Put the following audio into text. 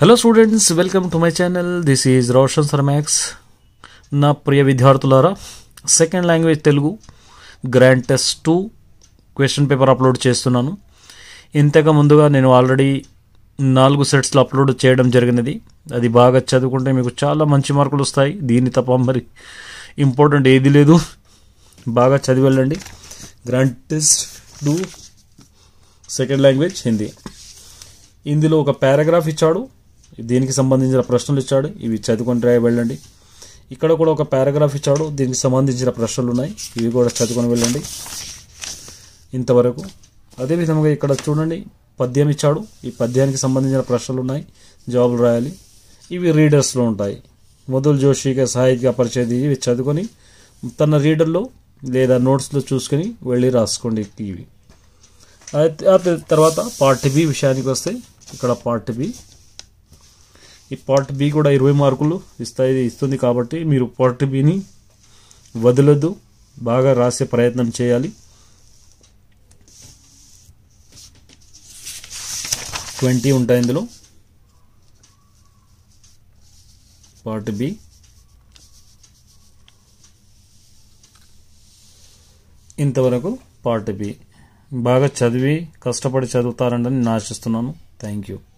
hello students welcome to my channel this is Roshan సర్మాక్స్ నా ప్రియ విద్యార్థులారా second language Telugu grand test two question paper upload చేస్తున్నాను ఇంతకు ముందుగా నేను ఆల్రెడీ నాలుగు సెట్స్లో అప్లోడ్ చేయడం జరిగినది అది బాగా చదువుకుంటే మీకు చాలా మంచి మార్కులు వస్తాయి దీన్ని తప్ప మరి ఇంపార్టెంట్ ఏది లేదు బాగా చదివి వెళ్ళండి grand test two second language Hindi ఇందులో ఒక పారాగ్రాఫ్ ఇచ్చాడు దీనికి సంబంధించిన ప్రశ్నలు ఇచ్చాడు ఇవి చదువుకొని రాయి వెళ్ళండి ఇక్కడ కూడా ఒక పారాగ్రాఫ్ ఇచ్చాడు దీనికి సంబంధించిన ప్రశ్నలు ఉన్నాయి ఇవి కూడా చదువుకొని వెళ్ళండి ఇంతవరకు అదేవిధంగా ఇక్కడ చూడండి పద్యం ఇచ్చాడు ఈ పద్యానికి సంబంధించిన ప్రశ్నలు ఉన్నాయి జవాబులు రాయాలి ఇవి రీడర్స్లో ఉంటాయి మొదలు జోషిగా సాహిత్య పరిచయం ఇవి చదువుకొని తన రీడర్లో లేదా నోట్స్లో చూసుకొని వెళ్ళి రాసుకోండి ఇవి అయితే ఆ తర్వాత పార్ట్ బి విషయానికి వస్తే ఇక్కడ పార్ట్ బి ఈ పార్ట్ బి కూడా ఇరవై మార్కులు ఇస్తాయి ఇస్తుంది కాబట్టి మీరు పార్ట్ బిని వదలొద్దు బాగా రాసే ప్రయత్నం చేయాలి ట్వంటీ ఉంటాయి ఇందులో పార్ట్ బి ఇంతవరకు పార్ట్ బి బాగా చదివి కష్టపడి చదువుతారని నేను ఆశిస్తున్నాను థ్యాంక్ యూ